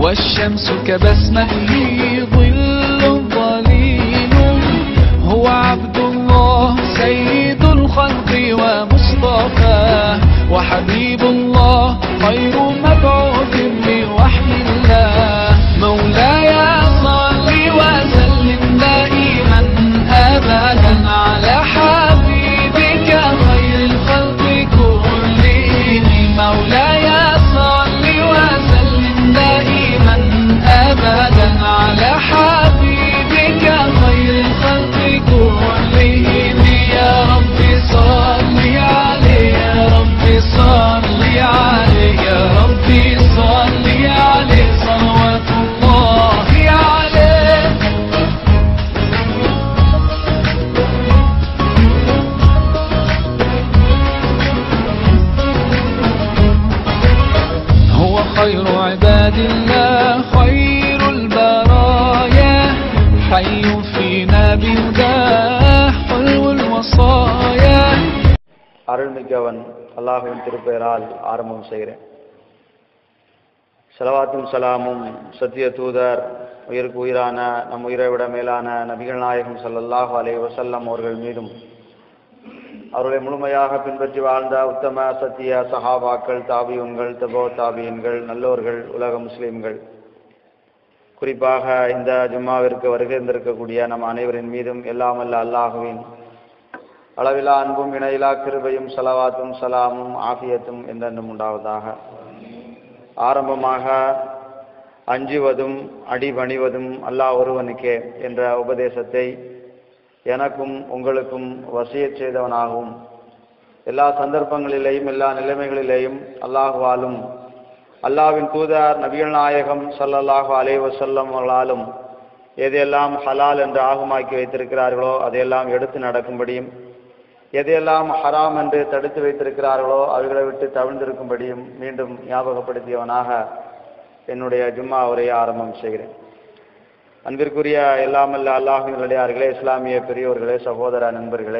والشمس كبسمته ظل ظليل هو عبد الله سيد الخلق ومصطفاه وحبيب الله خير مبعوث بوحي الله مولاي صل وسلم دائما ابدا على حبيبك خير الخلق كلهم مولاي صل وسلم دائما ابدا على حبيبك خير الخلق كلهم يا رب صل عليه يا رب صل عليه يا رب صل عليه صلوات الله عليه هو خير عباد الله خير البرايا حي فينا بهداه حلو الوصايا அருள்மிக்கவன் அல்லாஹுவின் திருப்பெயரால் ஆரம்பம் செய்கிறேன் சலவாத்தும் சலாமும் சத்திய தூதர் உயிருக்கு உயிரான நம் உயிரை விட மேலான நபிகள் நாயகம் ஸல்லல்லாஹு அலைஹி வஸல்லம் அவர்கள் மீதும் அவர்களை முழுமையாக பின்பற்றி வாழ்ந்த உத்தம சத்திய சஹாபாக்கள் தாபியுன்கள் தபோ தாபியன்கள் நல்லோர்கள் உலக முஸ்லிம்கள் குறிப்பாக இந்த ஜும்மாவிற்கு வருகின்றிருக்கக்கூடிய நம் அனைவரின் மீதும் எல்லாமல்ல அல்லாஹுவின் அளவிலா அன்பும் இணையிலா கிருபையும் சலவாத்தும் சலாமும் ஆஃபியத்தும் என்றென்றும் உண்டாவதாக ஆரம்பமாக அஞ்சுவதும் அடிபணிவதும் அல்லாஹ் ஒருவனுக்கே என்ற உபதேசத்தை எனக்கும் உங்களுக்கும் வசியச் செய்தவனாகவும் எல்லா சந்தர்ப்பங்களிலேயும் எல்லா நிலைமைகளிலேயும் அல்லாஹுவாலும் அல்லாஹ்வின் தூதர் நபிகள் நாயகம் ஸல்லல்லாஹு அலைஹி வஸல்லம் அவர்களாலும் எதையெல்லாம் ஹலால் என்று ஆகுமாக்கி வைத்திருக்கிறார்களோ அதையெல்லாம் எடுத்து நடக்கும்படியும் எதையெல்லாம் ஹராம் என்று தடுத்து வைத்திருக்கிறார்களோ அவைகளை விட்டு தவிர்ந்திருக்கும்படியும் மீண்டும் ஞாபகப்படுத்தியவனாக என்னுடைய ஜும்மா உரையை ஆரம்பம் செய்கிறேன் அன்பிற்குரிய எல்லாமல்ல அல்லாஹினுடையார்களே இஸ்லாமிய பெரியோர்களே சகோதர நண்பர்களே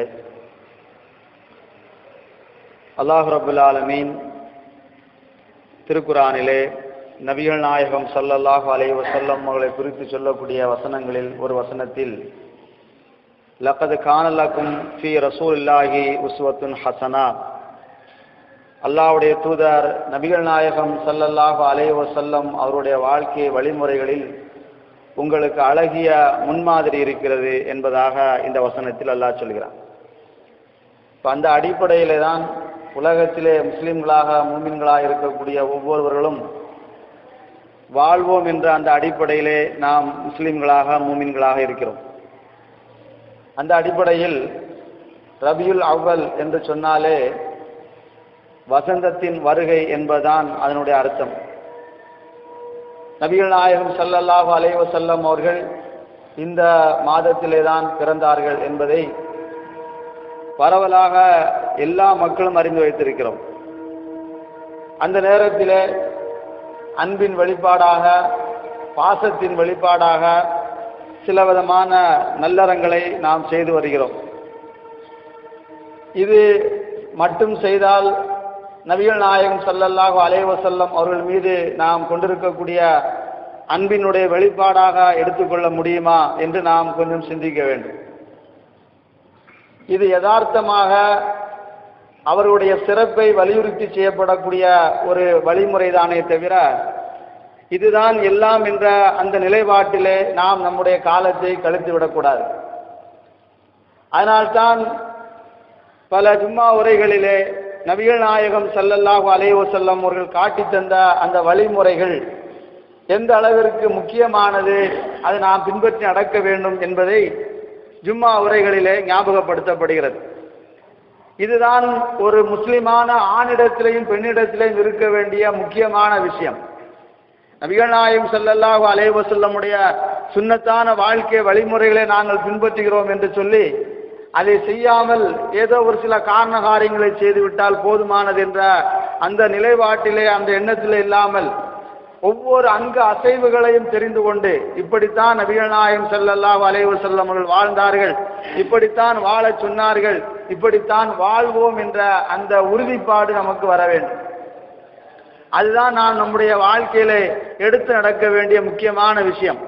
அல்லாஹ் ரபுல் ஆலமீன் திருக்குரானிலே நபிகள் நாயகம் ஸல்லல்லாஹு அலைஹி வஸல்லம் அவர்களை குறித்து சொல்லக்கூடிய வசனங்களில் ஒரு வசனத்தில் லக்கது கானலக்கும் ஃபி ரசூலில்லாஹி உஸ்வத்துன் ஹசனா அல்லாஹ்வுடைய தூதர் நபிகள் நாயகம் ஸல்லல்லாஹு அலைஹி வஸல்லம் அவருடைய வாழ்க்கை வழிமுறைகளில் உங்களுக்கு அழகிய முன்மாதிரி இருக்கிறது என்பதாக இந்த வசனத்தில் அல்லாஹ் சொல்கிறான் இப்போ அந்த அடிப்படையிலே தான் உலகத்திலே முஸ்லிம்களாக மூமின்களாக இருக்கக்கூடிய ஒவ்வொருவர்களும் வாழ்வோம் என்ற அந்த அடிப்படையிலே நாம் முஸ்லிம்களாக மூமின்களாக இருக்கிறோம் அந்த அடிப்படையில் ரபியுல் அவ்வல் என்று சொன்னாலே வசந்தத்தின் வருகை என்பதுதான் அதனுடைய அர்த்தம் நபிகள் நாயகம் ஸல்லல்லாஹு அலைஹி வஸல்லம் அவர்கள் இந்த மாதத்திலே தான் பிறந்தார்கள் என்பதை பரவலாக எல்லா மக்களும் அறிந்து வைத்திருக்கிறோம் அந்த நேரத்திலே அன்பின் வெளிப்பாடாக பாசத்தின் வெளிப்பாடாக சில விதமான நல்லறங்களை நாம் செய்து வருகிறோம் இது மட்டும் செய்தால் நபிகள் நாயகம் ஸல்லல்லாஹு அலைஹி வஸல்லம் அவர்கள் மீது நாம் கொண்டிருக்கக்கூடிய அன்பினுடைய வெளிப்பாடாக எடுத்துக்கொள்ள முடியுமா என்று நாம் கொஞ்சம் சிந்திக்க வேண்டும் இது யதார்த்தமாக அவருடைய சிறப்பை வலியுறுத்தி செய்யப்படக்கூடிய ஒரு வழிமுறை தானே தவிர இதுதான் எல்லாம் என்ற அந்த நிலைப்பாட்டிலே நாம் நம்முடைய காலத்தை கழித்து விடக்கூடாது அதனால்தான் பல ஜும்மா உரைகளிலே நபிகள் நாயகம் ஸல்லல்லாஹு அலைஹி வஸல்லம் அவர்கள் காட்டி தந்த அந்த வழிமுறைகள் எந்த அளவிற்கு முக்கியமானது அதை நாம் பின்பற்றி நடக்க வேண்டும் என்பதை ஜும்மா உரைகளிலே ஞாபகப்படுத்தப்படுகிறது இதுதான் ஒரு முஸ்லிமான ஆணிடத்திலேயும் பெண்ணிடத்திலேயும் இருக்க வேண்டிய முக்கியமான விஷயம் நபிகள் நாயகம் ஸல்லல்லாஹு அலைஹி வஸல்லமுடைய சுன்னத்தான வாழ்க்கை வழிமுறைகளை நாங்கள் பின்பற்றுகிறோம் என்று சொல்லி அதை செய்யாமல் ஏதோ ஒரு சில காரண காரியங்களை செய்துவிட்டால் போதுமானது என்ற அந்த நிலைப்பாட்டிலே அந்த எண்ணத்திலே இல்லாமல் ஒவ்வொரு அங்க அசைவுகளையும் தெரிந்து கொண்டு இப்படித்தான் நபிகள் நாயகம் ஸல்லல்லாஹு அலைஹி வஸல்லம் அவர்கள் வாழ்ந்தார்கள் இப்படித்தான் வாழச் சொன்னார்கள் இப்படித்தான் வாழ்வோம் என்ற அந்த உறுதிப்பாடு நமக்கு வர வேண்டும் அதுதான் நாம் நம்முடைய வாழ்க்கையில எடுத்து நடக்க வேண்டிய முக்கியமான விஷயம்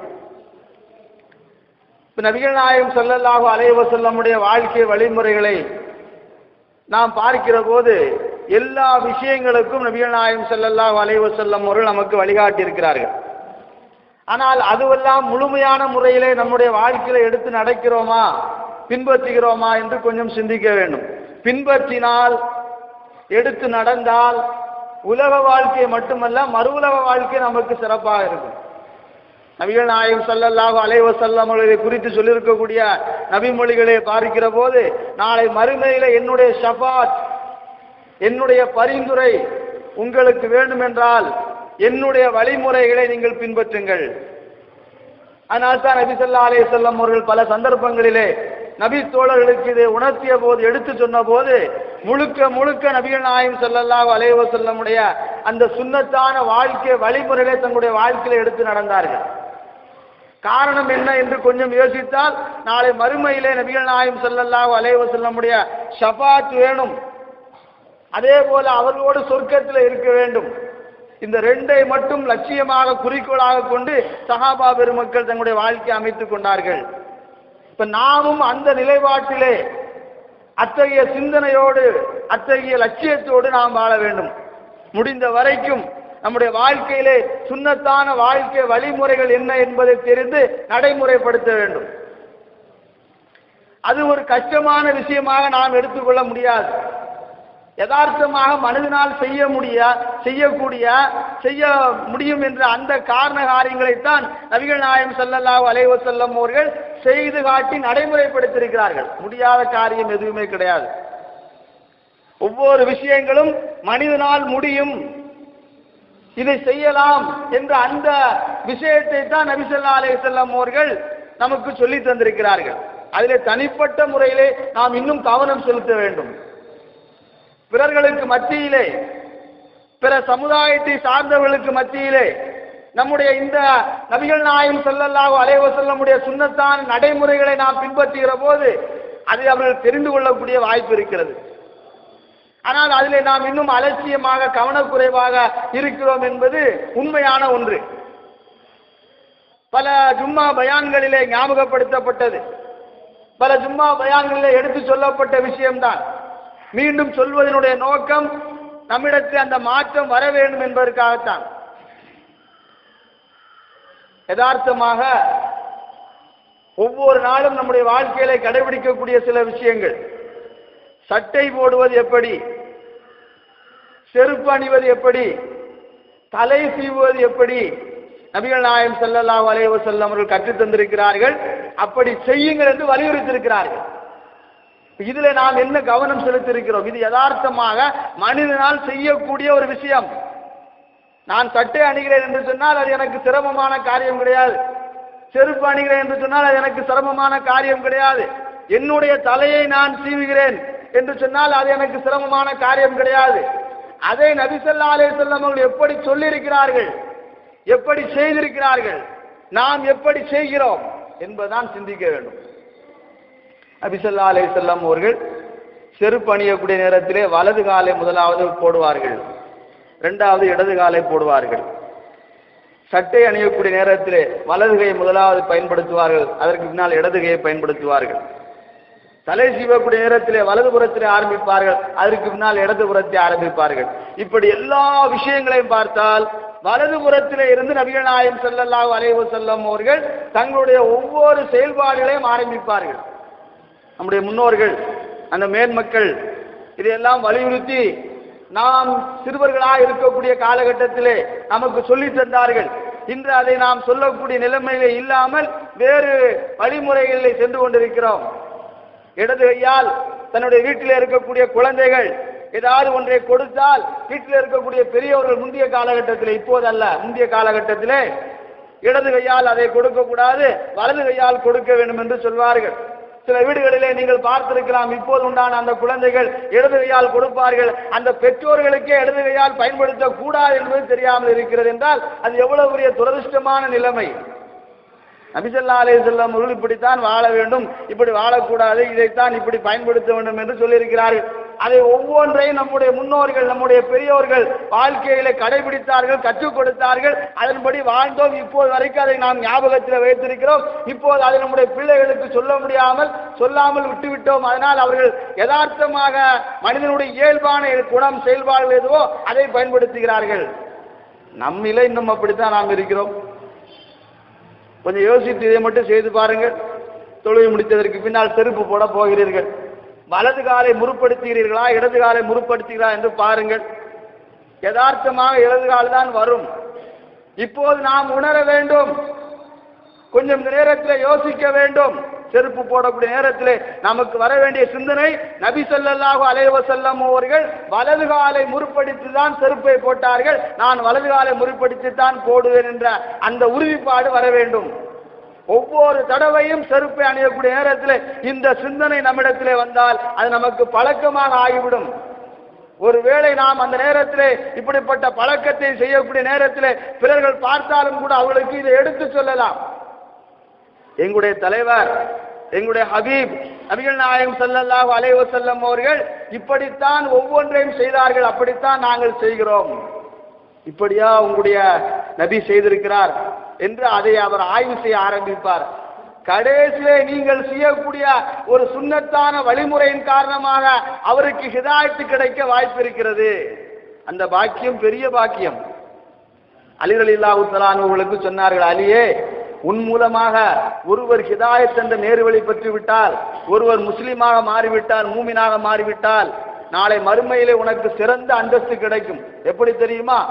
இப்ப நபிகள் நாயகம் ஸல்லல்லாஹு அலைஹி வஸல்லமுடைய வாழ்க்கை வழிமுறைகளை நாம் பார்க்கிற போது எல்லா விஷயங்களுக்கும் நபிகள் நாயகம் ஸல்லல்லாஹு அலைஹி வஸல்லம் அவர்கள் நமக்கு வழிகாட்டி இருக்கிறார்கள் ஆனால் அதுவெல்லாம் முழுமையான முறையிலே நம்முடைய வாழ்க்கையில எடுத்து நடக்கிறோமா பின்பற்றுகிறோமா என்று கொஞ்சம் சிந்திக்க வேண்டும் பின்பற்றினால் எடுத்து நடந்தால் உலக வாழ்க்கை மட்டுமல்ல மறு உலக வாழ்க்கை நமக்கு சிறப்பாக இருக்கும் நபிகள் நாயகம் ஸல்லல்லாஹு அலைஹி வஸல்லம் அவர்களை குறித்து சொல்லியிருக்கக்கூடிய நபிமொழிகளை பார்க்கிற போது நாளை மறுமையில என்னுடைய ஷஃபாத் என்னுடைய பரிந்துரை உங்களுக்கு வேண்டுமென்றால் என்னுடைய வழிமுறைகளை நீங்கள் பின்பற்றுங்கள் அதனால் தான் நபி ஸல்லல்லாஹு அலைஹி வஸல்லம் அவர்கள் பல சந்தர்ப்பங்களிலே நபி தோழர்களுக்கு இதை உணர்த்திய போது எடுத்து சொன்ன போது முழுக்க முழுக்க நபிகள் நாயகம் ஸல்லல்லாஹு அலைஹி வஸல்லமுடைய அந்த சுன்னத்தான வாழ்க்கை வழிமுறைகளை தங்களுடைய வாழ்க்கையில எடுத்து நடந்தார்கள் காரணம் என்ன என்று கொஞ்சம் யோசித்தால் நாளை மறுமையிலே நபிகள் நாயகம் ஸல்லல்லாஹு அலைஹி வஸல்லமுடைய ஷஃபாத் வேணும் அதே போல அவர்களோடு சொர்க்கத்தில் இருக்க வேண்டும் இந்த ரெண்டை மட்டும் லட்சியமாக குறிக்கோளாக கொண்டு சஹாபா பெருமக்கள் தங்களுடைய வாழ்க்கையை அமைத்துக் கொண்டார்கள் இப்ப நாமும் அந்த நிலைப்பாட்டிலே அத்தகைய சிந்தனையோடு அத்தகைய லட்சியத்தோடு நாம் வாழ வேண்டும் முடிந்த வரைக்கும் நம்முடைய வாழ்க்கையிலே சுன்னத்தான வாழ்க்கை வழிமுறைகள் என்ன என்பதை தெரிந்து நடைமுறைப்படுத்த வேண்டும் அது ஒரு கஷ்டமான விஷயமாக நாம் எடுத்துக்கொள்ள முடியாது யதார்த்தமாக மனிதனால் செய்ய முடிய செய்யக்கூடிய செய்ய முடியும் என்ற அந்த காரண காரியங்களைத்தான் நபிகள் நாயம் ஸல்லல்லாஹு அலைஹி வஸல்லம் அவர்கள் செய்து காட்டி நடைமுறைப்படுத்தியிருக்கிறார்கள் முடியாத காரியம் எதுவுமே கிடையாது ஒவ்வொரு விஷயங்களும் மனிதனால் முடியும் இதை செய்யலாம் என்ற அந்த விஷயத்தை தான் நபி ஸல்லல்லாஹு அலைஹி வஸல்லம் அவர்கள் நமக்கு சொல்லி தந்திருக்கிறார்கள் அதிலே தனிப்பட்ட முறையிலே நாம் இன்னும் கவனம் செலுத்த வேண்டும் பிறர்களுக்கு மத்தியிலே பிற சமுதாயத்தை சார்ந்தவர்களுக்கு மத்தியிலே நம்முடைய இந்த நபிகள் நாயம் ஸல்லல்லாஹு அலைஹி வஸல்லமுடைய சுன்னத்தான நடைமுறைகளை நாம் பின்பற்றுகிற போது அதை அவர்கள் தெரிந்து கொள்ளக்கூடிய வாய்ப்பு இருக்கிறது ஆனால் அதிலே நாம் இன்னும் அலட்சியமாக கவனக்குறைவாக இருக்கிறோம் என்பது உண்மையான ஒன்று பல ஜும்மா பயான்களிலே ஞாபகப்படுத்தப்பட்டது பல ஜும்மா பயான்களிலே எடுத்து சொல்லப்பட்ட விஷயம்தான் மீண்டும் சொல்வதனுடைய நோக்கம் நம்மிடத்தில் அந்த மாற்றம் வர வேண்டும் என்பதற்காகத்தான் யதார்த்தமாக ஒவ்வொரு நாளும் நம்முடைய வாழ்க்கையில கடைபிடிக்கக்கூடிய சில விஷயங்கள் சட்டை போடுவது எப்படி செருப்பு அணிவது எப்படி தலை சீவுவது எப்படி நபிகள் நாயம் ஸல்லல்லாஹு அலைஹி வஸல்லம் அவர்கள் கற்றுத் தந்திருக்கிறார்கள் அப்படி செய்யுங்கள் என்று வலியுறுத்தியிருக்கிறார்கள் இதுல நாம் என்ன கவனம் செலுத்தியிருக்கிறோம் இது யதார்த்தமாக மனிதனால் செய்யக்கூடிய ஒரு விஷயம் நான் சட்டை அணிகிறேன் என்று சொன்னால் அது எனக்கு சிரமமான காரியம் கிடையாது செருப்பு அணிகிறேன் என்று சொன்னால் அது எனக்கு சிரமமான காரியம் கிடையாது என்னுடைய தலையை நான் சீவுகிறேன் என்று சொன்னால் அது எனக்கு சிரமமான காரியம் கிடையாது அதை நபிசல்லா அலைஹிஸ்ஸலாம் அவர்கள் எப்படி சொல்லியிருக்கிறார்கள் எப்படி செய்திருக்கிறார்கள் நாம் எப்படி செய்கிறோம் என்பதுதான் சிந்திக்க வேண்டும் நபிசல்லா அலைஹிஸ்ஸலாம் அவர்கள் செருப்பு அணியக்கூடிய நேரத்திலே வலது காலை முதலாவது போடுவார்கள் இரண்டாவது இடது காலை போடுவார்கள் சட்டை அணியக்கூடிய நேரத்திலே வலது கையை முதலாவது பயன்படுத்துவார்கள் அதற்கு பின்னால் இடது கையை பயன்படுத்துவார்கள் தலை சீவக்கூடிய நேரத்திலே வலது புறத்திலே ஆரம்பிப்பார்கள் அதற்கு பின்னால் இடது புறத்தை ஆரம்பிப்பார்கள் இப்படி எல்லா விஷயங்களையும் பார்த்தால் வலது புறத்திலே இருந்து நபிகள் நாயம் ஸல்லல்லாஹு அலைஹி வஸல்லம் அவர்கள் தங்களுடைய ஒவ்வொரு செயல்பாடுகளையும் ஆரம்பிப்பார்கள் நம்முடைய முன்னோர்கள் அந்த மேன்மக்கள் இதையெல்லாம் வலியுறுத்தி நாம் சிறுவர்களாக இருக்கக்கூடிய காலகட்டத்திலே நமக்கு சொல்லித் தந்தார்கள் இன்று அதை நாம் சொல்லக்கூடிய நிலைமையிலே இல்லாமல் வேறு வழிமுறைகளிலே சென்று கொண்டிருக்கிறோம் இடது கையால் தன்னுடைய வீட்டில் இருக்கக்கூடிய குழந்தைகள் ஏதாவது ஒன்றை கொடுத்தால் வீட்டில் இருக்கக்கூடிய பெரியவர்கள் முந்தைய காலகட்டத்திலே இப்போதல்ல முந்தைய காலகட்டத்திலே இடது கையால் அதை கொடுக்க கூடாது வலது கையால் கொடுக்க வேண்டும் என்று சொல்வார்கள் சில வீடுகளிலே நீங்கள் பார்த்திருக்கலாம் இப்போது உண்டான அந்த குழந்தைகள் இடது கையால் கொடுப்பார்கள் அந்த பெற்றோர்களுக்கே இடது கையால் பயன்படுத்த கூடாது என்பது தெரியாமல் இருக்கிறது என்றால் அது எவ்வளவு பெரிய துரதிருஷ்டமான நிலைமை நபிசல்லா அலைஹி செல்லம் அவர்கள் இப்படித்தான் வாழ வேண்டும் இப்படி வாழக்கூடாது இதைத்தான் இப்படி பயன்படுத்த வேண்டும் என்று சொல்லியிருக்கிறார்கள் அதை ஒவ்வொன்றையும் நம்முடைய முன்னோர்கள் நம்முடைய பெரியோர்கள் வாழ்க்கையில கடைபிடித்தார்கள் கற்றுக் கொடுத்தார்கள் அதன்படி வாழ்ந்தோம் இப்போது வரைக்கும் அதை நாம் ஞாபகத்தில் வைத்திருக்கிறோம் இப்போது அதை நம்முடைய பிள்ளைகளுக்கு சொல்ல முடியாமல் சொல்லாமல் விட்டுவிட்டோம் அதனால் அவர்கள் யதார்த்தமாக மனிதனுடைய இயல்பான குணம் செயல்பாடுகள் எதுவோ அதை பயன்படுத்துகிறார்கள் நம்மில இன்னும் அப்படித்தான் நாம் இருக்கிறோம் கொஞ்சம் யோசித்து இதை மட்டும் செய்து பாருங்கள் தொழுகை முடித்ததற்கு பின்னால் செருப்பு போட போகிறீர்கள் வலது காலை முறுப்படுத்துகிறீர்களா இடது காலை முறுப்படுத்துகிறா என்று பாருங்கள் யதார்த்தமாக இடது கால் தான் வரும் இப்போது நாம் உணர வேண்டும் கொஞ்சம் இந்த நேரத்தில் யோசிக்க வேண்டும் செருப்பு போடக்கூடிய நேரத்தில் நமக்கு வர வேண்டிய சிந்தனை நபி ஸல்லல்லாஹு அலைஹி வஸல்லம் அவர்கள் வலது காலை முறுப்படுத்தி தான் செருப்பை போட்டார்கள் நான் வலது காலை முறுப்படுத்தி தான் போடுவேன் என்ற அந்த உறுதிப்பாடு வர வேண்டும் ஒவ்வொரு தடவையும் செருப்பை அணியக்கூடிய நேரத்தில் இந்த சிந்தனை நம்மிடத்திலே வந்தால் அது நமக்கு பழக்கமாக ஆகிவிடும் ஒருவேளை நாம் அந்த நேரத்திலே இப்படிப்பட்ட பழக்கத்தை செய்யக்கூடிய நேரத்திலே பிறர்கள் பார்த்தாலும் கூட அவர்களுக்கு இதை எடுத்து சொல்லலாம் எங்களுடைய தலைவர் எங்களுடைய ஹபீப் நபிகள் நாயகம் ஸல்லல்லாஹு அலைஹி வஸல்லம் அவர்கள் இப்படித்தான் ஒவ்வொன்றையும் செய்தார்கள் அப்படித்தான் நாங்கள் செய்கிறோம் இப்படியா உங்களுடைய நபி செய்திருக்கிறார் என்று அதை அவர் ஆய்வு செய்ய ஆரம்பிப்பார் கடைசியிலே நீங்கள் செய்யக்கூடிய ஒரு சுன்னத்தான வழிமுறையின் காரணமாக அவருக்கு ஹிதாயத்து கிடைக்க வாய்ப்பு இருக்கிறது அந்த பாக்கியம் பெரிய பாக்கியம் அலிரலி அல்லாஹு தலானுகளுக்கு சொன்னார்கள் அலியே உன் மூலமாக ஒருவர் ஹிதாயத் என்ற நேர்வழி பெற்று விட்டால் ஒருவர் முஸ்லீமாக மாறிவிட்டால் மூமினாக மாறிவிட்டால் நாளை மறுமையிலே உனக்கு சிறந்த அந்தஸ்து கிடைக்கும் எப்படி தெரியுமா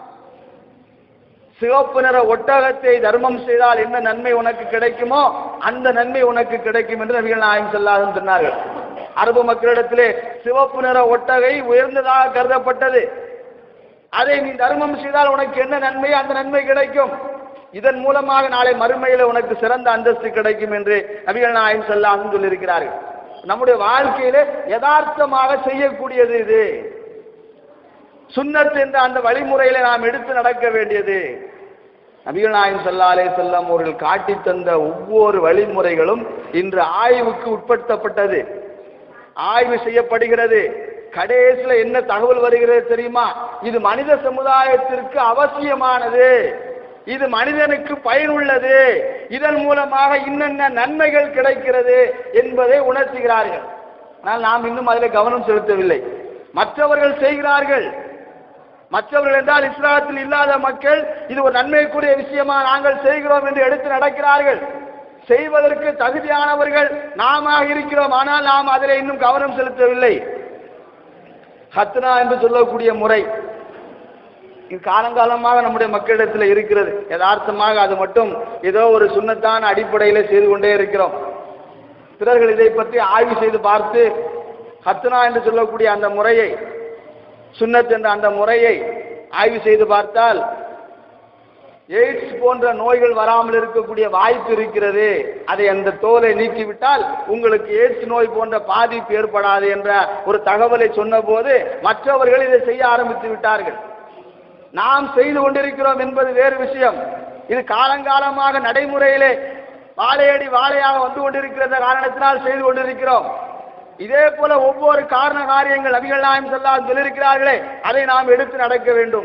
சிவப்பு நிற ஒட்டகத்தை தர்மம் செய்தால் என்ன நன்மை உனக்கு கிடைக்குமோ அந்த நன்மை உனக்கு கிடைக்கும் என்று நபிகள் நாயம் சொல்லாதும் சொன்னார்கள் அரபு மக்களிடத்திலே சிவப்பு நிற ஒட்டகை உயர்ந்ததாக கருதப்பட்டது அதை நீ தர்மம் செய்தால் உனக்கு என்ன நன்மை அந்த நன்மை கிடைக்கும் இதன் மூலமாக நாளை மறுமையில உனக்கு சிறந்த அந்தஸ்து கிடைக்கும் என்று நபிகள் நாயம் சொல்லாதும் சொல்லியிருக்கிறார்கள் நம்முடைய வாழ்க்கையில யதார்த்தமாக செய்யக்கூடியது இது சுன்னத் என்ற அந்த வழிமுறையில நாம் எடுத்து நடக்க வேண்டியது நபிகள் நாயகம் ஸல்லல்லாஹு செல்லம் அவர்கள் காட்டி தந்த ஒவ்வொரு வழிமுறைகளும் இன்று ஆய்வுக்கு உட்படுத்தப்பட்டது ஆய்வு செய்யப்படுகிறது கடைசியில என்ன தகவல் வருகிறது தெரியுமா இது மனித சமுதாயத்திற்கு அவசியமானது இது மனிதனுக்கு பயனுள்ளது இதன் மூலமாக இன்னென்ன நன்மைகள் கிடைக்கிறது என்பதை உணர்த்துகிறார்கள் ஆனால் நாம் இன்னும் அதில் கவனம் செலுத்தவில்லை மற்றவர்கள் செய்கிறார்கள் மற்றவர்கள் என்றால் இஸ்லாத்தில் இல்லாத மக்கள் இது ஒரு நன்மைக்குரிய விஷயமா நாங்கள் செய்கிறோம் என்று எடுத்து நடக்கிறார்கள் செய்வதற்கு தகுதியானவர்கள் நாம இருக்கிறோம் ஆனால் நாம் அதில் இன்னும் கவனம் செலுத்தவில்லை ஹத்னா என்று சொல்லக்கூடிய முறை இது காலங்காலமாக நம்முடைய மக்களிடத்தில் இருக்கிறது யதார்த்தமாக அது மட்டும் ஏதோ ஒரு சுண்ணத்தான அடிப்படையில் செய்து கொண்டே இருக்கிறோம் பிறர்கள் இதை பற்றி ஆய்வு செய்து பார்த்து ஹத்னா என்று சொல்லக்கூடிய அந்த முறையை சுன்னத் என்ற அந்த முறையை ஆய்வு செய்து பார்த்தால் எய்ட்ஸ் போன்ற நோய்கள் வராமல் இருக்கக்கூடிய வாய்ப்பு இருக்கிறது அதை அந்த தோலை நீக்கிவிட்டால் உங்களுக்கு எய்ட்ஸ் நோய் போன்ற பாதிப்பு ஏற்படாது என்ற ஒரு தகவலை சொன்னபோது மற்றவர்கள் இதை செய்ய ஆரம்பித்து விட்டார்கள் நாம் செய்து கொண்டிருக்கிறோம் என்பது வேறு விஷயம் இது காலங்காலமாக நடைமுறையிலே வாழையடி வாழையாக வந்து கொண்டிருக்கிற காரணத்தினால் செய்து கொண்டிருக்கிறோம் இதே போல ஒவ்வொரு காரண காரியங்கள் நபிகள் நாயம் சொல்லால் சொல்லியிருக்கிறார்களே அதை நாம் எடுத்து நடக்க வேண்டும்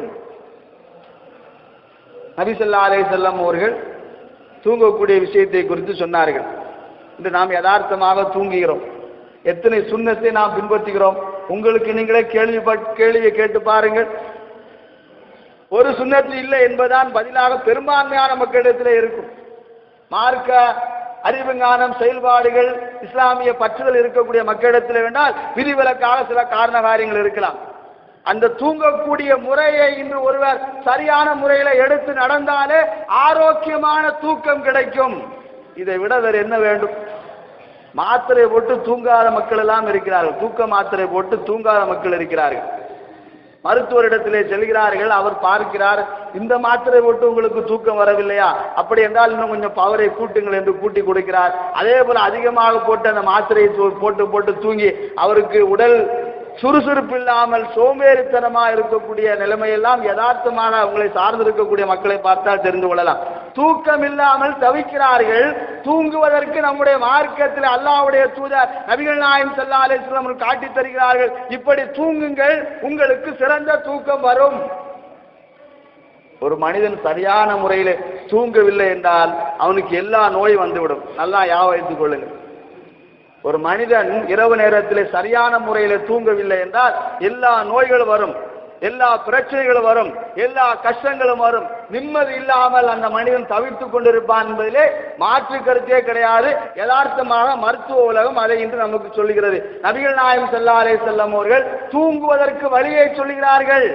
நபி சொல்லா அலே செல்லம் அவர்கள் தூங்கக்கூடிய விஷயத்தை குறித்து சொன்னார்கள் இன்று நாம் யதார்த்தமாக தூங்குகிறோம் எத்தனை சுண்ணத்தை நாம் பின்பற்றுகிறோம் உங்களுக்கு நீங்களே கேள்வி கேள்வியை கேட்டு பாருங்கள் ஒரு சுண்ணத்து இல்லை என்பதுதான் பதிலாக பெரும்பான்மையான மக்களிடத்தில் இருக்கும் மார்க்க அறிவுஞானம் செயல்பாடுகள் இஸ்லாமிய பற்றுதல் இருக்கக்கூடிய மக்களிடத்தில் வேண்டால் விதிவிலக்காக சில காரண காரியங்கள் இருக்கலாம் அந்த தூங்கக்கூடிய முறையை இன்று ஒருவர் சரியான முறையில எடுத்து நடந்தாலே ஆரோக்கியமான தூக்கம் கிடைக்கும் இதை விட வேறு என்ன வேண்டும் மாத்திரை போட்டு தூங்காத மக்கள் எல்லாம் இருக்கிறார்கள் தூக்க மாத்திரை போட்டு தூங்காத மக்கள் இருக்கிறார்கள் மருத்துவரிடத்திலே செல்கிறார்கள் அவர் பார்க்கிறார் இந்த மாத்திரை போட்டு உங்களுக்கு தூக்கம் வரவில்லையா அப்படி என்றால் இன்னும் கொஞ்சம் பவரை கூட்டுங்கள் என்று கூட்டி கொடுக்கிறார் அதே போல அதிகமாக போட்டு அந்த மாத்திரையை தூ- போட்டு போட்டு தூங்கி அவருக்கு உடல் சுறுசுறுப்பு இல்லாமல் சோம்பேறித்தனமா இருக்கக்கூடிய நிலைமையெல்லாம் யதார்த்தமாக உங்களை சார்ந்து இருக்கக்கூடிய மக்களை பார்த்தால் தெரிந்து கொள்ளலாம் தூக்கம் இல்லாமல் தவிக்கிறார்கள் தூங்குவதற்கு நம்முடைய மார்க்கத்தில் அல்லாஹ்வுடைய தூதர் நபிகள் நாயம் ஸல்லல்லாஹு அலைஹி வஸல்லம் அவர்கள் காட்டித் தருகிறார்கள் இப்படி தூங்குங்கள் உங்களுக்கு சிறந்த தூக்கம் வரும் ஒரு மனிதன் சரியான முறையில் தூங்கவில்லை என்றால் அவனுக்கு எல்லா நோய் வந்துவிடும் நல்லா ஞாபகம் வைத்துக் கொள்ளுங்கள் ஒரு மனிதன் இரவு நேரத்தில் சரியான முறையில் தூங்கவில்லை என்றால் எல்லா நோய்களும் வரும் எல்லா பிரச்சனைகளும் வரும் எல்லா கஷ்டங்களும் வரும் நிம்மதி இல்லாமல் அந்த மனிதன் தவித்துக் கொண்டிருப்பான் என்பதிலே மாற்று கருத்தே கிடையாது யதார்த்தமாக மருத்துவ உலகம் அதை இன்று நமக்கு சொல்லுகிறது நபிகள் நாயகம் ஸல்லல்லாஹு அலைஹி வஸல்லம் அவர்கள் தூங்குவதற்கு வழியை சொல்லுகிறார்கள்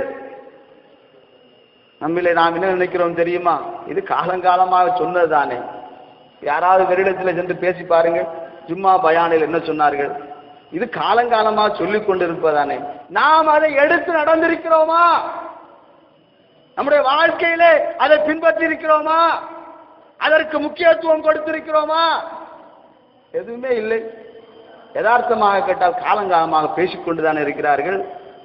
நம்மிலே நாம் என்ன நினைக்கிறோம் தெரியுமா இது காலங்காலமாக சொன்னது தானே யாராவது வெறிடத்தில் சென்று பேசி பாருங்க ஜும்மா பயானில் என்ன சொன்னார்கள் இது காலங்காலமாக சொல்லிக் கொண்டிருப்பதானே நாம் அதை எடுத்து நடந்திருக்கிறோமா நம்முடைய வாழ்க்கையிலே அதை பின்பற்றி இருக்கிறோமா அதற்கு முக்கியத்துவம் கொடுத்திருக்கிறோமா எதுவுமே இல்லை யதார்த்தமாக கேட்டால் காலங்காலமாக பேசிக்கொண்டுதான் இருக்கிறார்கள்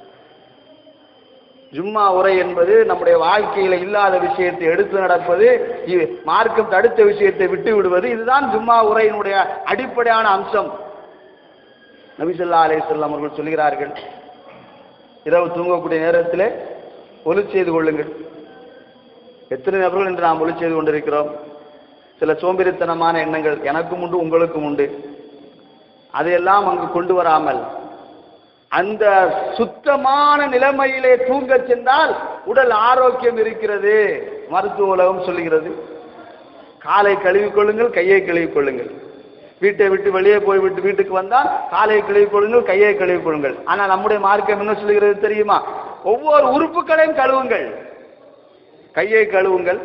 ஜும்மா உரை என்பது நம்முடைய வாழ்க்கையில இல்லாத விஷயத்தை எடுத்து நடப்பது இ- மார்க்கம் தடுத்த விஷயத்தை விட்டு விடுவது இதுதான் ஜும்மா உரையினுடைய அடிப்படையான அம்சம் நபிசல்லா அலைஹிஸ்ஸலாம் அவர்கள் சொல்கிறார்கள் இரவு தூங்கக்கூடிய நேரத்தில் ஒலி செய்து கொள்ளுங்கள் எத்தனை நபர்கள் என்று நாம் ஒலி செய்து கொண்டிருக்கிறோம் சில சோம்பேறித்தனமான எண்ணங்கள் எனக்கும் உண்டு உங்களுக்கும் உண்டு அதையெல்லாம் அங்கு கொண்டு வராமல் அந்த சுத்தமான நிலைமையிலே தூங்கச் சென்றால் உடல் ஆரோக்கியம் இருக்கிறது மருத்துவ உலகம் சொல்லுகிறது காலை கழுவிக் கொள்ளுங்கள் கையை கழுவிக் கொள்ளுங்கள் வீட்டை விட்டு வெளியே போய் விட்டு வீட்டுக்கு வந்தால் காலை கழுவிக் கொள்ளுங்கள் கையை கழுவிக் கொள்ளுங்கள் ஆனால் நம்முடைய மார்க்கம் என்ன சொல்லுகிறது தெரியுமா ஒவ்வொரு உறுப்புகளையும் கழுவுங்கள் கையை கழுவுங்கள்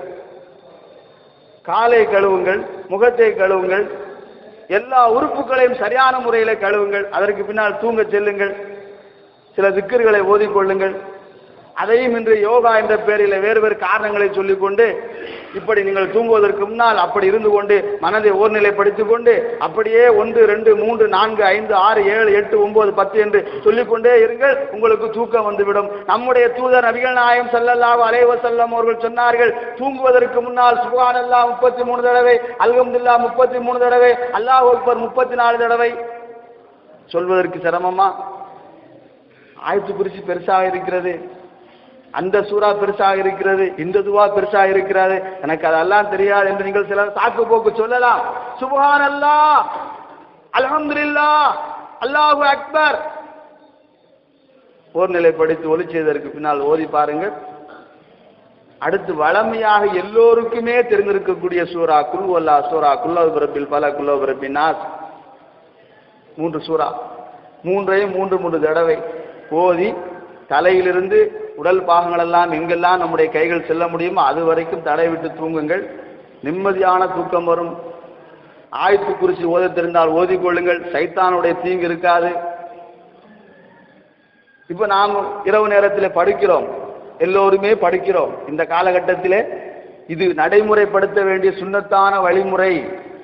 காலை கழுவுங்கள் முகத்தை கழுவுங்கள் எல்லா உறுப்புகளையும் சரியான முறையில் கழுவுங்கள் அதற்கு பின்னால் தூங்க செல்லுங்கள் சில திக்கர்களை ஓதிக்கொள்ளுங்கள் அதையும் இன்று யோகா என்ற பெயரில் வேறு வேறு காரணங்களை சொல்லிக்கொண்டு இப்படி நீங்கள் தூங்குவதற்கு முன்னால் அப்படி இருந்து கொண்டு மனதை ஓர்நிலைப்படுத்திக் கொண்டு அப்படியே ஒன்று ரெண்டு மூன்று நான்கு ஐந்து ஆறு ஏழு எட்டு ஒன்பது பத்து என்று சொல்லிக்கொண்டே இருங்கள் உங்களுக்கு தூக்கம் வந்துவிடும் நம்முடைய தூதர் நபிகள் நாயம் ஸல்லல்லாஹு அலைஹி வஸல்லம் அவர்கள் சொன்னார்கள் தூங்குவதற்கு முன்னால் சுப்ஹானல்லாஹ் முப்பத்தி மூணு தடவை அல்ஹம்துலில்லாஹ் முப்பத்தி மூணு தடவை அல்லாஹ் அக்பர் முப்பத்தி நாலு தடவை சொல்வதற்கு சிரமமா ஆயத்து குறிச்சி பெருசாக இருக்கிறது அந்த சூறா பெருசாக இருக்கிறது இந்த துவா பெருசாக இருக்கிறது எனக்கு அதெல்லாம் தெரியாது என்று நீங்கள் சில சாக்கு போக்கு சொல்லலாம் சுபஹான் அல்லா அல்ஹம்துலில்லா அல்லாஹு அக்பர் போர்நிலை படித்து ஒலி செய்ததற்கு பின்னால் ஓதி பாருங்கள் அடுத்து வளமையாக எல்லோருக்குமே தெரிந்திருக்கக்கூடிய சூரா குல் வல்லா சூரா குல்லவ் பிறப்பில் பல குல்லவ் பிறப்பின் நாஸ் மூன்று சூறா மூன்றையும் மூன்று மூன்று தடவை ஓதி தலையிலிருந்து உடல் பாகங்கள் எல்லாம் எங்கெல்லாம் நம்முடைய கைகள் செல்ல முடியுமோ அது வரைக்கும் தடை விட்டு தூங்குங்கள் நிம்மதியான தூக்கம் வரும் ஆயத்து குறிச்சி ஓத தெரிந்தால் ஓதிக்கொள்ளுங்கள் சைத்தானுடைய தீங்கு இருக்காது இப்ப நாம் இரவு நேரத்தில் படுக்கிறோம் எல்லோருமே படுக்கிறோம் இந்த காலகட்டத்திலே இது நடைமுறைப்படுத்த வேண்டிய சுண்ணத்தான வழிமுறை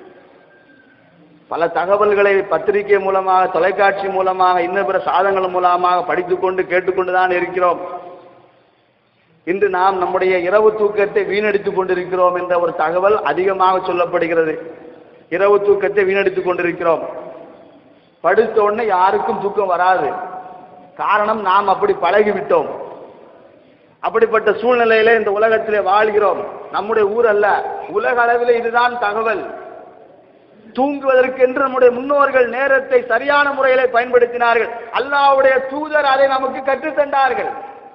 பல தகவல்களை பத்திரிகை மூலமாக தொலைக்காட்சி மூலமாக இன்னும் பிற சாதனங்கள் மூலமாக படித்துக்கொண்டு கேட்டுக்கொண்டு தான் இருக்கிறோம் இன்று நாம் நம்முடைய இரவு தூக்கத்தை வீணடித்துக் கொண்டிருக்கிறோம் என்ற ஒரு தகவல் அதிகமாக சொல்லப்படுகிறது இரவு தூக்கத்தை வீணடித்துக் கொண்டிருக்கிறோம் படுத்த உடனே யாருக்கும் தூக்கம் வராது காரணம் நாம் அப்படி பழகிவிட்டோம் அப்படிப்பட்ட சூழ்நிலையில இந்த உலகத்திலே வாழ்கிறோம் நம்முடைய ஊர் அல்ல உலக அளவில் இதுதான் தகவல் தூங்குவதற்கென்று நம்முடைய முன்னோர்கள் நேரத்தை சரியான முறையிலே பயன்படுத்தினார்கள் அல்லாஹ்வுடைய தூதர் அதை நமக்கு கற்றுத் தந்தார்கள்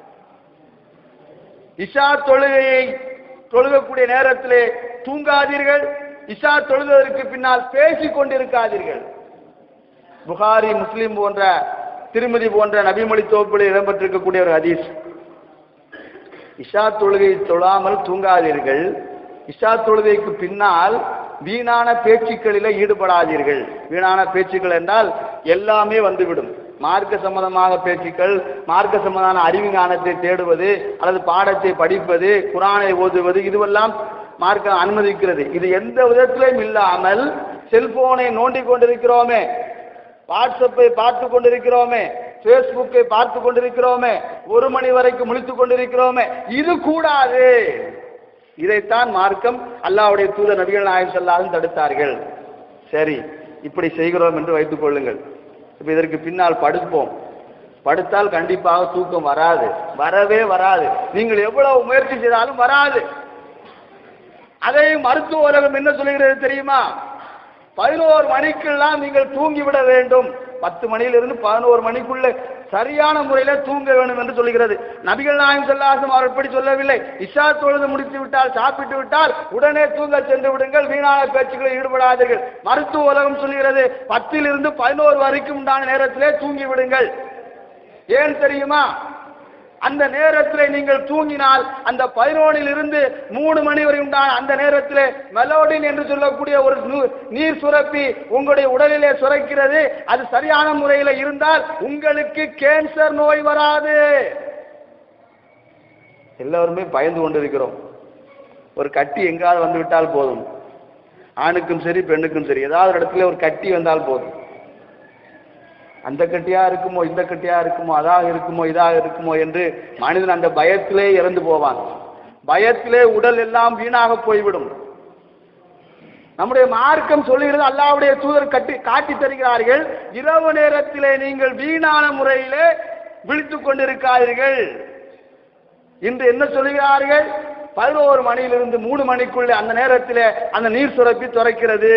இஷா தொழுகையை தொழுகக்கூடிய நேரத்திலே தூங்காதீர்கள் இஷா தொழுவதற்கு பின்னால் பேசிக் கொண்டிருக்காதீர்கள் புகாரி முஸ்லிம் போன்ற திருமதி போன்ற நபிமொழி தொகுப்பில் இடம்பெற்றிருக்கக்கூடிய ஒரு ஹதீஸ் இஷா தொழுகை தொழாமல் தூங்காதீர்கள் இஷா தொழுகைக்கு பின்னால் வீணான பேச்சுக்களில ஈடுபடாதீர்கள் வீணான பேச்சுக்கள் என்றால் எல்லாமே வந்துவிடும் மார்க்க சம்பந்தமாக பேச்சுக்கள் மார்க்க சம்பந்தமான அறிவு ஞானத்தை தேடுவது அல்லது பாடத்தை படிப்பது குரானை ஓதுவது இதுவெல்லாம் மார்க்கம் அனுமதிக்கிறது இது எந்த விதத்திலும் இல்லாமல் செல்போனை நோண்டிக் கொண்டிருக்கிறோமே வாட்ஸ்அப்பை பார்த்து கொண்டிருக்கிறோமே ஃபேஸ்புக்கை பார்த்து கொண்டிருக்கிறோமே ஒரு மணி வரைக்கும் முழித்துக் கொண்டிருக்கிறோமே இது கூடாது இதைத்தான் மார்க்கம் அல்லாஹ்வுடைய தூதர் நபிகள் நாயகம் ஸல்லல்லாஹு தடுத்தார்கள் சரி இப்படி செய்கிறோம் என்று வைத்துக் கொள்ளுங்கள் இப்ப இதற்கு பின்னால் படுப்போம் படுத்தால் கண்டிப்பாக தூக்கம் வராது வரவே வராது நீங்கள் எவ்வளவு முயற்சி செய்தாலும் வராது அதை மருத்துவ உலகம் என்ன சொல்லுகிறது தெரியுமா பதினோரு மணிக்கெல்லாம் நீங்கள் தூங்கிவிட வேண்டும் பத்து மணியிலிருந்து பதினோரு மணிக்குள்ள சரியான முறையில தூங்க வேண்டும் என்று சொல்லுகிறது நபிகள் நாயகம் செல்லாசம் அவர் எப்படி சொல்லவில்லை இஷா தொழுது முடித்து விட்டால் சாப்பிட்டு விட்டால் உடனே தூங்க சென்று விடுங்கள் வீணான பேச்சுக்களில் ஈடுபடாதீர்கள் மருத்துவ உலகம் சொல்லுகிறது பத்திலிருந்து பதினோரு வரைக்கும் உண்டான நேரத்திலே தூங்கி விடுங்கள் ஏன் தெரியுமா அந்த நேரத்திலே நீங்கள் தூங்கினால் அந்த பதினோனில் இருந்து மூணு மணி வரை உண்டான அந்த நேரத்திலே மெலோடின் என்று சொல்லக்கூடிய ஒரு நு- நீர் சுரப்பி உங்களுடைய உடலிலே சுரக்கிறது அது சரியான முறையில் இருந்தால் உங்களுக்கு கேன்சர் நோய் வராது எல்லாருமே பயந்து கொண்டிருக்கிறோம் ஒரு கட்டி எங்காவது வந்து விட்டால் போதும் ஆணுக்கும் சரி பெண்ணுக்கும் சரி ஏதாவது ஒரு இடத்துல ஒரு கட்டி வந்தால் போதும் அந்த கட்டியா இருக்குமோ இந்த கட்டியா இருக்குமோ அதாக இருக்குமோ இதாக இருக்குமோ என்று மனிதன் அந்த பயத்திலே இறந்து போவான் பயத்திலே உடல் எல்லாம் வீணாக போய்விடும் நம்முடைய மார்க்கம் சொல்லுகிறது அல்லாஹ்வுடைய தூதர் கட்டி காட்டி தருகிறார்கள் இரவு நேரத்திலே நீங்கள் வீணான முறையிலே விழித்துக் கொண்டிருக்காதீர்கள் இன்று என்ன சொல்லுகிறார்கள் பதினோரு மணியிலிருந்து மூணு மணிக்குள்ளே அந்த நேரத்திலே அந்த நீர் சுரப்பி துறைக்கிறது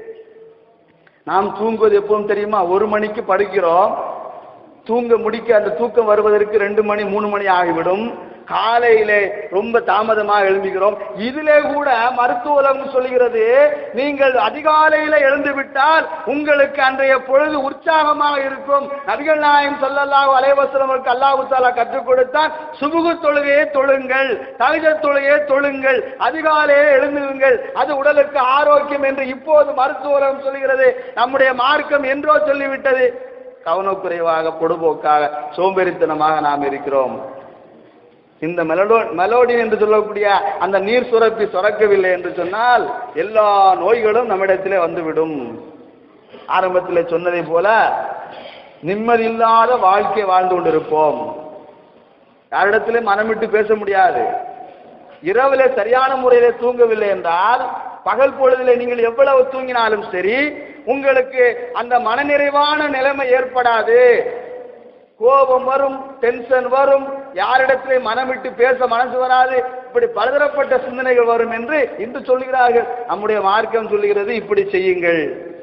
நாம் தூங்குவது எப்பவும் தெரியுமா ஒரு மணிக்கு படுக்கிறோம் தூங்க முடிக்க அந்த தூக்கம் வருவதற்கு ரெண்டு மணி மூணு மணி ஆகிவிடும் காலையிலே ரொம்ப தாமதமாக எழும்புகிறோம் இதிலே கூட மருத்துவ உலகம் சொல்லுகிறது நீங்கள் அதிகாலையில எழுந்து விட்டால் உங்களுக்கு அன்றைய பொழுது உற்சாகமாக இருக்கும் நபிகள் நாயகம் ஸல்லல்லாஹு அலைஹி வஸல்லமருக்கு அல்லாஹ் தஆலா கற்றுக் கொடுத்தான் சுபுகு தொழுகையை தொழுங்கள் தகஜத் தொழுகையை தொழுங்கள் அதிகாலையே எழுந்துங்கள் அது உடலுக்கு ஆரோக்கியம் என்று இப்போது மருத்துவ உலகம் சொல்லுகிறது நம்முடைய மார்க்கம் என்றோ சொல்லிவிட்டது கவனக்குறைவாக பொடுபோக்காக சோம்பேறித்தனமாக நாம் இருக்கிறோம் இந்த மெலடோ மெலோடி என்று சொல்லக்கூடிய அந்த நீர் சுரப்பி சுரக்கவில்லை என்று சொன்னால் எல்லா நோய்களும் நம்மிடத்திலே வந்துவிடும் ஆரம்பத்தில் சொன்னதை போல நிம்மதியில்லாத வாழ்க்கை வாழ்ந்து கொண்டிருப்போம் யாரிடத்திலே மனமிட்டு பேச முடியாது இரவிலே சரியான முறையிலே தூங்கவில்லை என்றால் பகல் பொழுதிலே நீங்கள் எவ்வளவு தூங்கினாலும் சரி உங்களுக்கு அந்த மனநிறைவான நிலைமை ஏற்படாது கோபம் வரும் டென்ஷன் வரும் யாரிடத்திலே மனமிட்டு பேச மனசு வராது இப்படி பலதரப்பட்ட சிந்தனைகள் வரும் என்று இன்று சொல்கிறார்கள் நம்முடைய மார்க்கம் சொல்லுகிறது இப்படி செய்யுங்கள்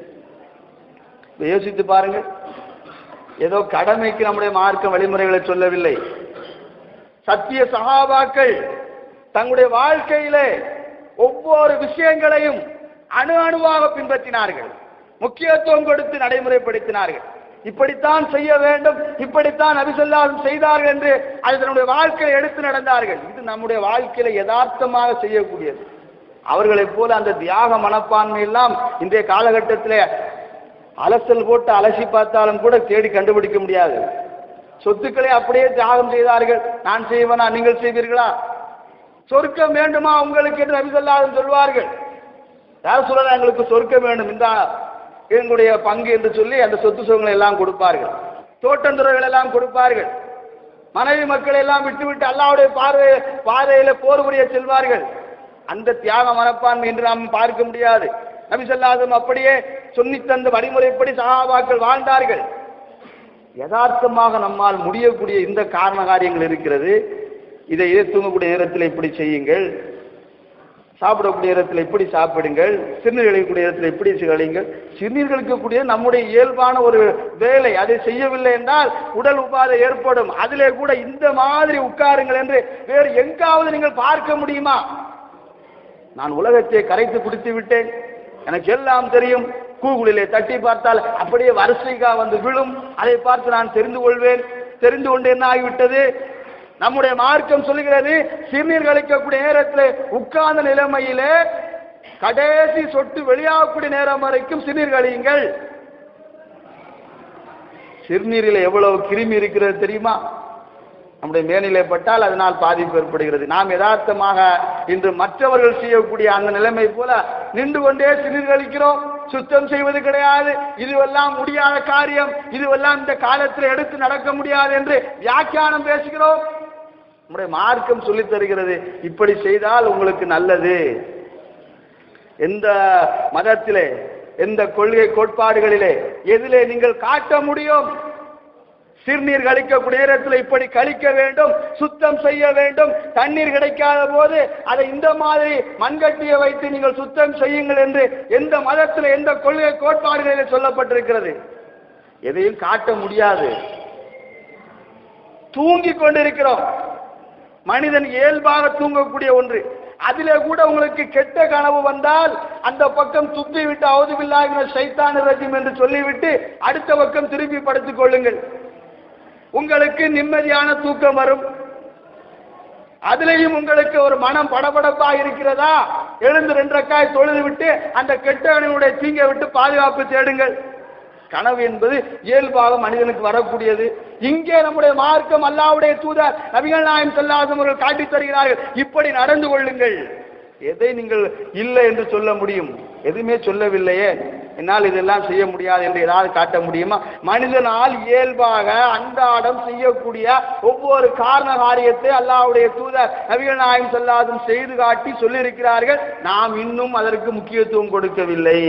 இப்ப யோசித்து பாருங்கள் ஏதோ கடமைக்கு நம்முடைய மார்க்க வழிமுறைகளை சொல்லவில்லை சத்திய சகாபாக்கள் தங்களுடைய வாழ்க்கையிலே ஒவ்வொரு விஷயங்களையும் அணு அணுவாக பின்பற்றினார்கள் முக்கியத்துவம் கொடுத்து நடைமுறைப்படுத்தினார்கள் இப்படித்தான் செய்ய வேண்டும் இப்படித்தான் நபிசல்லாலும் செய்தார்கள் என்று அது தன்னுடைய வாழ்க்கையை எடுத்து நடந்தார்கள் இது நம்முடைய வாழ்க்கையில யதார்த்தமாக செய்யக்கூடியது அவர்களைப் போல அந்த தியாக மனப்பான்மை எல்லாம் இன்றைய காலகட்டத்திலே அலசல் போட்டு அலசி பார்த்தாலும் கூட தேடி கண்டுபிடிக்க முடியாது சொத்துக்களை அப்படியே தியாகம் செய்தார்கள் நான் செய்வனா நீங்கள் செய்வீர்களா சொர்க்கம் வேண்டுமா உங்களுக்கு என்று நபிசல்லாதும் சொல்வார்கள் யார் சொல்லலாம் எங்களுக்கு சொர்க்கம் வேண்டும் இந்த எங்களுடைய பங்கு என்று சொல்லி அந்த சொத்து சுகங்களை எல்லாம் கொடுப்பார்கள் தோட்டந்துறைகள் எல்லாம் கொடுப்பார்கள் மனைவி மக்களை எல்லாம் விட்டுவிட்டு அல்லாவுடைய பார்வை பார்வையில போர் புரிய செல்வார்கள் அந்த தியாக மனப்பான்மை என்று நாம் பார்க்க முடியாது நபி ஸல்லல்லாஹு அப்படியே சொல்லித் தந்த வழிமுறைப்படி சஹாபாக்கள் வாழ்ந்தார்கள் யதார்த்தமாக நம்மால் முடியக்கூடிய இந்த காரண காரியங்கள் இருக்கிறது இதை இதை தூங்கக்கூடிய நேரத்தில் இப்படி செய்யுங்கள் சாப்பிடக்கூடிய நேரத்தில் இப்படி சாப்பிடுங்கள் சிறுநீர் கழிக்கக்கூடிய நேரத்தில் இப்படி கழியுங்கள் சிறுநீர் கழிக்கக்கூடிய நம்முடைய இயல்பான ஒரு வேலை அதை செய்யவில்லை என்றால் உடல் உபாதை ஏற்படும் அதிலே கூட இந்த மாதிரி உட்காருங்கள் என்று வேறு எங்காவது நீங்கள் பார்க்க முடியுமா நான் உலகத்தை கரைத்து குடித்து விட்டேன் எனக்கு எல்லாம் தெரியும் கூகுளிலே தட்டி பார்த்தால் அப்படியே வரிசைக்காக வந்து விழும் அதை பார்த்து நான் தெரிந்து கொள்வேன் தெரிந்து கொண்டு என்ன ஆகிவிட்டது நம்முடைய மார்க்கம் சொல்லுகிறது சிறுநீர் கழிக்கக்கூடிய நேரத்தில் உட்கார்ந்த நிலைமையிலே கடைசி சொட்டு வெளியாகக்கூடிய நேரம் வரைக்கும் சிறுநீர் கழியுங்கள் சிறுநீரில் எவ்வளவு கிருமி இருக்கிறது தெரியுமா நம்முடைய மேனிலே பட்டால் அதனால் பாதிப்பு ஏற்படுகிறது நாம் யதார்த்தமாக இன்று மற்றவர்கள் செய்யக்கூடிய அந்த நிலைமை போல நின்று கொண்டே சிறுநீர் கழிக்கிறோம் சுத்தம் செய்வது கிடையாது இதுவெல்லாம் முடியாத காரியம் இதுவெல்லாம் இந்த காலத்தில் எடுத்து நடக்க முடியாது என்று வியாக்கியானம் பேசுகிறோம் நம்முடைய மார்க்கம் சொல்லித் தருகிறது இப்படி செய்தால் உங்களுக்கு நல்லது எந்த மதத்திலே எந்த கொள்கை கோட்பாடுகளிலே எதிலே நீங்கள் காட்ட முடியும் சிறுநீர் கழிக்கக்கூடிய நேரத்தில் இப்படி கழிக்க வேண்டும் சுத்தம் செய்ய வேண்டும் தண்ணீர் கிடைக்காத போது அதை இந்த மாதிரி மண்கட்டியை வைத்து நீங்கள் சுத்தம் செய்யுங்கள் என்று எந்த மதத்தில் எந்த கொள்கை கோட்பாடுகளில் சொல்லப்பட்டிருக்கிறது எதையும் காட்ட முடியாது தூங்கிக் கொண்டிருக்கிறோம் மனிதன் இயல்பாக தூங்கக்கூடிய ஒன்று அதிலே கூட உங்களுக்கு கெட்ட கனவு வந்தால் அந்த பக்கம் துப்பி விட்டு அவுதுபில்லாகின சைத்தான ரஜிம் என்று சொல்லிவிட்டு அடுத்த பக்கம் திருப்பி படுத்துக் கொள்ளுங்கள் உங்களுக்கு நிம்மதியான தூக்கம் வரும் அதிலேயும் உங்களுக்கு ஒரு மனம் படபடப்பா இருக்கிறதா எழுந்து ரெண்டரைக்காய் தொழுது விட்டு அந்த கெட்டவனுடைய தீங்கை விட்டு பாதுகாப்பு தேடுங்கள் கனவு என்பது இயல்பாக மனிதனுக்கு வரக்கூடியது இங்கே நம்முடைய மார்க்கம் அல்லாவுடைய தூதர் நபிகள் நாயம் செல்லாதம் அவர்கள் காட்டித் தருகிறார்கள் இப்படி நடந்து கொள்ளுங்கள் எதை நீங்கள் இல்லை என்று சொல்ல முடியும் எதுவுமே சொல்லவில்லையே என்னால் இதெல்லாம் செய்ய முடியாது என்று ஏதாவது காட்ட முடியுமா மனிதனால் இயல்பாக அன்றாடம் செய்யக்கூடிய ஒவ்வொரு காரண காரியத்தை அல்லாஹ்வுடைய தூதர் நபிகள் நாயம் செல்லாதும் செய்து காட்டி சொல்லியிருக்கிறார்கள் நாம் இன்னும் அதற்கு முக்கியத்துவம் கொடுக்கவில்லை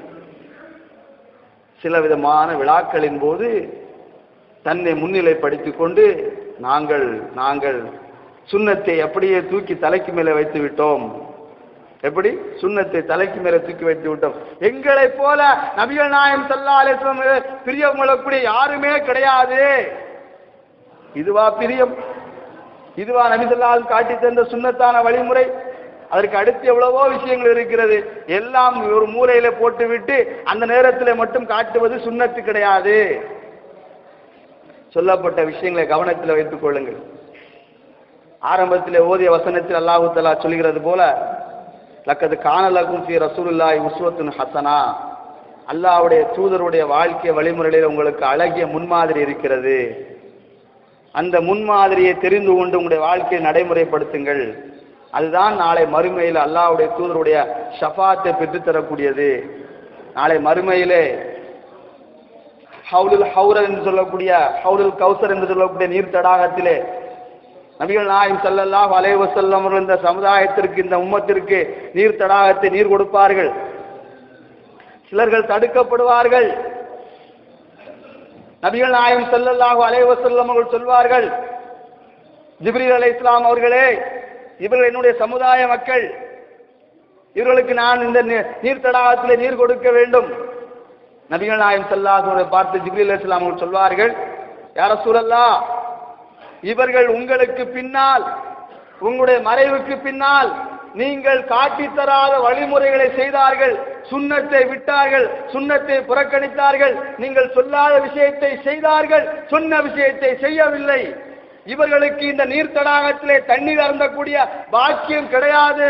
சில விதமான விழாக்களின் போது தன்னை முன்னிலைப்படுத்திக் கொண்டு நாங்கள் நாங்கள் சுண்ணத்தை அப்படியே தூக்கி தலைக்கு மேலே வைத்து விட்டோம் எப்படி சுண்ணத்தை தலைக்கு மேலே தூக்கி வைத்து விட்டோம் எங்களை போல நபிகள் நாயம் சல்லா அலிஸ்லாம் பிரியம் கொள்ளக்கூடிய யாருமே கிடையாது இதுவா பிரியம் இதுவா நபிசல்லால் காட்டி தந்த சுண்ணத்தான வழிமுறை அதற்கு அடுத்து எவ்வளவோ விஷயங்கள் இருக்கிறது எல்லாம் ஒரு மூலையில போட்டுவிட்டு அந்த நேரத்தில் மட்டும் காட்டுவது சுண்ணத்து கிடையாது சொல்லப்பட்ட விஷயங்களை கவனத்தில் வைத்துக் கொள்ளுங்கள் ஆரம்பத்தில் ஓதிய வசனத்தில் அல்லாஹு தலா சொல்கிறது போல லக்கது காணலகும் ஃபி ரசூலுல்லாஹி உஸ்வத்துன் ஹசனா அல்லாஹ்வுடைய தூதருடைய வாழ்க்கை வழிமுறைகளில் உங்களுக்கு அழகிய முன்மாதிரி இருக்கிறது அந்த முன்மாதிரியை தெரிந்து கொண்டு உங்களுடைய வாழ்க்கையை நடைமுறைப்படுத்துங்கள் அதுதான் நாளை மறுமையில் அல்லாஹ்வுடைய தூதருடைய ஷஃபாத்தை பெற்றுத்தரக்கூடியது நாளை மறுமையிலே ஹவுலுல் ஹவுரர் என்று சொல்லக்கூடிய ஹவுலுல் கௌசர் என்று சொல்லக்கூடிய நீர் தடாகத்திலே நபிகள் நாயம் ஸல்லல்லாஹு அலைஹி வஸல்லம் அவர்கள் இந்த சமுதாயத்திற்கு இந்த உம்மத்திற்கு நீர் தடாகத்தை நீர் கொடுப்பார்கள் சிலர்கள் தடுக்கப்படுவார்கள் நபிகள் நாயம் ஸல்லல்லாஹு அலைஹி வஸல்லம் அவர்கள் சொல்வார்கள் ஜிப்ரீல் அலைஹிஸ்ஸலாம் அவர்களே இவர்கள் என்னுடைய சமுதாய மக்கள் இவர்களுக்கு நான் இந்த நீ- நீர் தடாகத்திலே நீர் கொடுக்க வேண்டும் நபிகள் நாயம் ஸல்லல்லாஹு பார்த்து ஜிப்ரீல் அலைஹிஸ்ஸலாம் அவர்கள் சொல்வார்கள் யார சூழல்லா இவர்கள் உங்களுக்கு பின்னால் உங்களுடைய மறைவுக்கு பின்னால் நீங்கள் காட்டித் தராத வழிமுறைகளை செய்தார்கள் சுண்ணத்தை விட்டார்கள் சுண்ணத்தை புறக்கணித்தார்கள் நீங்கள் சொல்லாத விஷயத்தை செய்தார்கள் சொன்ன விஷயத்தை செய்யவில்லை இவர்களுக்கு இந்த நீர் தடாகத்திலே தண்ணீர் அருந்தக்கூடிய பாக்கியம் கிடையாது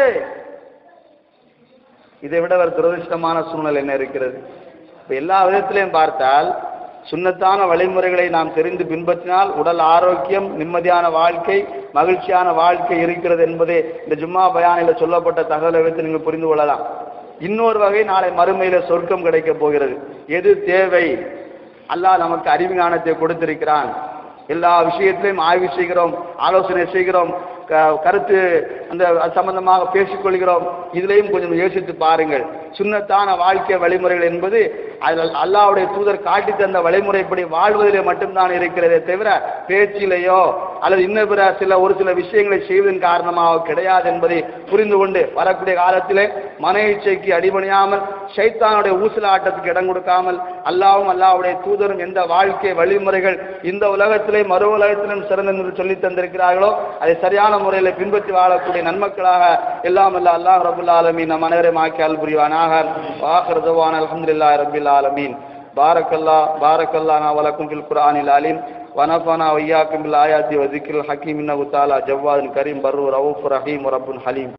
இதை விட ஒரு துரதிருஷ்டமான சூழ்நிலை என்ன இருக்கிறது இப்ப எல்லா விதத்திலையும் பார்த்தால் சுன்னத்தான வழிமுறைகளை நாம் தெரிந்து பின்பற்றினால் உடல் ஆரோக்கியம் நிம்மதியான வாழ்க்கை மகிழ்ச்சியான வாழ்க்கை இருக்கிறது என்பதே இந்த ஜும்மா பயானில் சொல்லப்பட்ட தகவலை வைத்து நீங்கள் புரிந்து கொள்ளலாம் இன்னொரு வகை நாளை மறுமையில சொர்க்கம் கிடைக்கப் போகிறது எது தேவை அல்லாஹ் நமக்கு அறிவுஞானத்தை கொடுத்திருக்கிறான் எல்லா விஷயத்திலையும் ஆய்வு செய்கிறோம் ஆலோசனை செய்கிறோம் க- கருத்து அந்த அது சம்பந்தமாக பேசிக்கொள்கிறோம் இதுலையும் கொஞ்சம் யோசித்து பாருங்கள் சுன்னத்தான வாழ்க்கை வழிமுறைகள் என்பது அதில் அல்லாஹ்வுடைய தூதர் காட்டி தந்த வழிமுறைப்படி வாழ்வதிலே மட்டும்தான் இருக்கிறதே தவிர பேச்சிலேயோ அல்லது இன்னும் பிற சில ஒரு சில விஷயங்களை செய்வதன் காரணமாக கிடையாது என்பதை புரிந்து கொண்டு வரக்கூடிய காலத்திலே மன இச்சைக்கு அடிபணியாமல் ஷைத்தானுடைய ஊசல ஆட்டத்துக்கு இடம் கொடுக்காமல் அல்லாவும் அல்லாஹ்வுடைய தூதரும் எந்த வாழ்க்கை வழிமுறைகள் இந்த உலகத்திலே மறு உலகத்திலும் சிறந்த என்று சொல்லி தந்திருக்கிறார்களோ அதை சரியான முறையில் பின்பற்றி வாழக்கூடிய நன்மக்களாக எல்லாம் அல்ல அல்லாஹ் ரபுல் ஆலமீன் நம் அனைவரையும் ஆக்கி அல் புரிவானாக வாஹர்துவான் அல்ஹம்துலில்லாஹி ரபில் ஆலமீன் بارك الله بارك الله لنا ولكم في القرآن العليم ونفعنا وإياكم بالآيات وذكر الحكيم إنه تعالى جواد كريم بر رؤوف رحيم ورب حليم